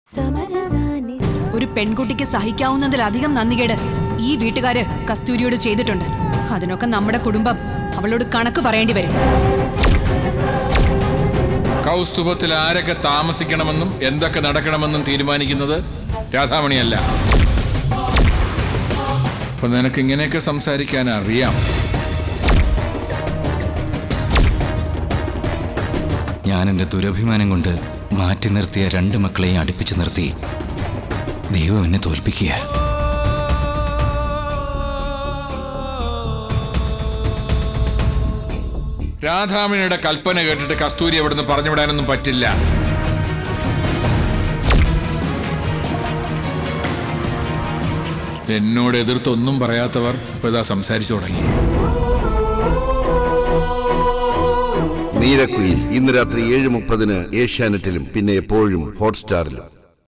ഒരു പെൺകുട്ടിക്ക് സഹിക്കാവുന്നതിലധികം നന്ദികേട് ഈ വീട്ടുകാര് കസ്തൂരിയോട് ചെയ്തിട്ടുണ്ട് അതിനൊക്കെ നമ്മുടെ കുടുംബം അവളോട് കണക്ക് പറയേണ്ടി വരും കൗസ്തുഭത്തിൽ ആരൊക്കെ താമസിക്കണമെന്നും എന്തൊക്കെ നടക്കണമെന്നും തീരുമാനിക്കുന്നത് രാധാമണിയല്ല അപ്പൊ നിനക്ക് ഇങ്ങനെയൊക്കെ സംസാരിക്കാൻ അറിയാം ഞാൻ എൻ്റെ ദുരഭിമാനം കൊണ്ട് മാറ്റി നിർത്തിയ രണ്ട് മക്കളെയും അടുപ്പിച്ച് നിർത്തി ദൈവം എന്നെ തോൽപ്പിക്കുക രാധാമണിയുടെ കൽപ്പന കേട്ടിട്ട് കസ്തൂരി അവിടുന്ന് പറഞ്ഞുവിടാനൊന്നും പറ്റില്ല എന്നോട് എതിർത്തൊന്നും പറയാത്തവർ ഇപ്പൊ ഇതാ സംസാരിച്ചു തുടങ്ങി നീലക്കുയിൽ ഇന്ന് രാത്രി ഏഴ് മുപ്പതിന് ഏഷ്യാനെറ്റിലും പിന്നെ എപ്പോഴും ഹോട്ട്സ്റ്റാറിലും